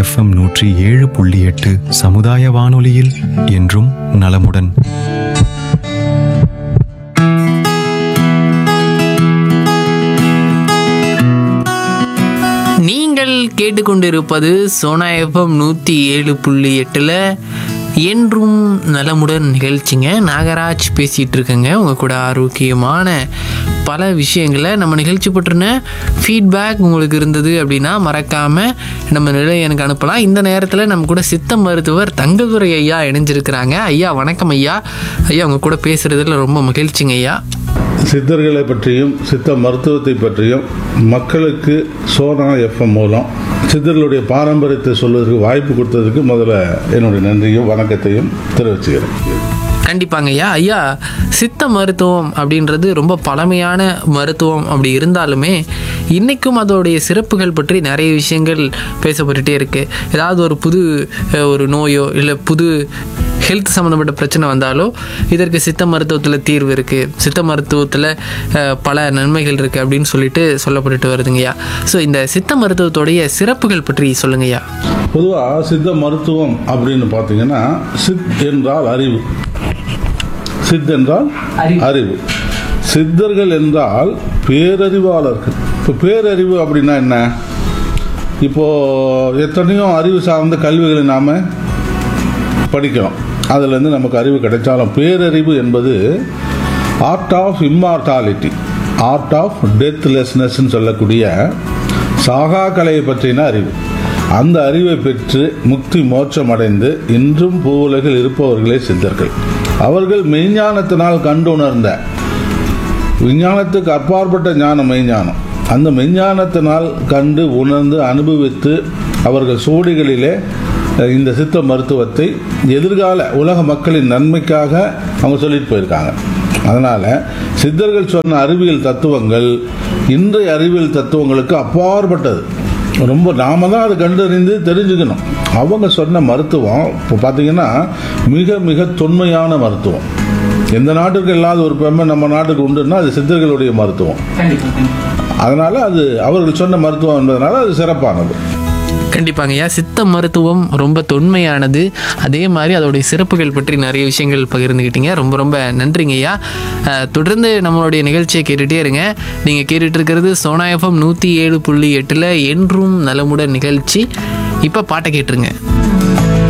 FM நூற்றி ஏழு புள்ளி எட்டு சமுதாய வானொலியில் என்றும் நலமுடன் நீங்கள் கேட்டுக்கொண்டிருப்பது சோனா எஃப்எம் நூற்றி ஏழு புள்ளி எட்டில் என்றும் நலமுடன் நிகழ்ச்சிங்க நாகராஜ் பேசிகிட்டு இருக்கேங்க உங்கள் கூட ஆரோக்கியமான பல விஷயங்களை நம்ம நிகழ்ச்சி பற்றின ஃபீட்பேக் உங்களுக்கு இருந்தது அப்படின்னா மறக்காமல் நம்ம நிலையை எனக்கு அனுப்பலாம் இந்த நேரத்தில் நம்ம கூட சித்த மருத்துவர் தங்கதுரை ஐயா இணைஞ்சிருக்கிறாங்க ஐயா வணக்கம் ஐயா ஐயா உங்கள் கூட பேசுகிறதுல ரொம்ப மகிழ்ச்சிங்க ஐயா சித்தர்களை பற்றியும் சித்த மருத்துவத்தை பற்றியும் மக்களுக்கு சோனா எஃப்எம் மூலம் சித்தர்களுடைய பாரம்பரியத்தை சொல்வதற்கு வாய்ப்பு கொடுத்ததுக்கு முதல்ல என்னுடைய நன்றியும் வணக்கத்தையும் தெரிவிச்சுக்கிறேன் கண்டிப்பாங்க ஐயா ஐயா சித்த மருத்துவம் அப்படின்றது ரொம்ப பழமையான மருத்துவம் அப்படி இருந்தாலுமே இன்றைக்கும் அதோடைய சிறப்புகள் பற்றி நிறைய விஷயங்கள் பேசப்பட்டுட்டே இருக்குது ஏதாவது ஒரு புது அஹ், ஒரு நோயோ இல்லை புது ஹெல்த் சம்மந்தப்பட்ட பிரச்சனை வந்தாலோ இதற்கு சித்த மருத்துவத்தில் தீர்வு இருக்குது சித்த மருத்துவத்தில் அஹ், பல நன்மைகள் இருக்குது அப்படின்னு சொல்லிட்டு சொல்லப்பட்டுட்டு வருதுங்கய்யா ஸோ இந்த சித்த மருத்துவத்தோடைய சிறப்புகள் பற்றி சொல்லுங்கய்யா பொதுவாக சித்த மருத்துவம் அப்படின்னு பார்த்தீங்கன்னா சித் என்றால் அறிவு சித் என்றால் அறிவு சித்தர்கள் என்றால் பேரறிவாளர்கள் இப்போ பேரறிவு அப்படின்னா என்ன இப்போ எத்தனையோ அறிவு சார்ந்த கல்விகளை நாம் படிக்கிறோம் அதுலேருந்து நமக்கு அறிவு கிடைச்சாலும் பேரறிவு என்பது art of immortality art of டெத்லெஸ்னஸ்ன்னு சொல்லக்கூடிய சாகா கலையை பற்றின அறிவு அந்த அறிவை பெற்று முக்தி மோட்சம் அடைந்து இன்றும் பூவுலகில் இருப்பவர்களே சித்தர்கள் அவர்கள் மெய்ஞானத்தினால் கண்டுணர்ந்த விஞ்ஞானத்துக்கு அப்பாற்பட்ட ஞானம் மெய்ஞானம் அந்த மெய்ஞானத்தினால் கண்டு உணர்ந்து அனுபவித்து அவர்கள் சோடிகளிலே அஹ், இந்த சித்த மருத்துவத்தை எதிர்கால உலக மக்களின் நன்மைக்காக அவங்க சொல்லிட்டு போயிருக்காங்க அதனால சித்தர்கள் சொன்ன அறிவியல் தத்துவங்கள் இன்றைய அறிவியல் தத்துவங்களுக்கு அப்பாற்பட்டது ரொம்ப நாம தான் அதை கண்டறிந்து தெரிஞ்சுக்கணும் அவங்க சொன்ன மருத்துவம் இப்போ பார்த்தீங்கன்னா மிக மிக தொன்மையான மருத்துவம் எந்த நாட்டுக்கு இல்லாத ஒரு பெருமை நம்ம நாட்டுக்கு உண்டுன்னா அது சித்தர்களுடைய மருத்துவம் அதனால அது அவர்கள் சொன்ன மருத்துவம் என்பதனால அது சிறப்பானது கண்டிப்பாங்க ஐயா சித்த மருத்துவம் ரொம்ப தொன்மையானது அதே மாதிரி அதோடைய சிறப்புகள் பற்றி நிறைய விஷயங்கள் பகிர்ந்துக்கிட்டீங்க ரொம்ப ரொம்ப நன்றிங்க ஐயா அஹ், தொடர்ந்து நம்மளுடைய நிகழ்ச்சியை கேட்டுகிட்டே இருங்க நீங்கள் கேட்டுட்டு இருக்கிறது சோனா எஃப்எம் நூற்றி ஏழு புள்ளி எட்டில் என்றும் நலமுடன் நிகழ்ச்சி இப்போ பாட்டை கேட்டுருங்க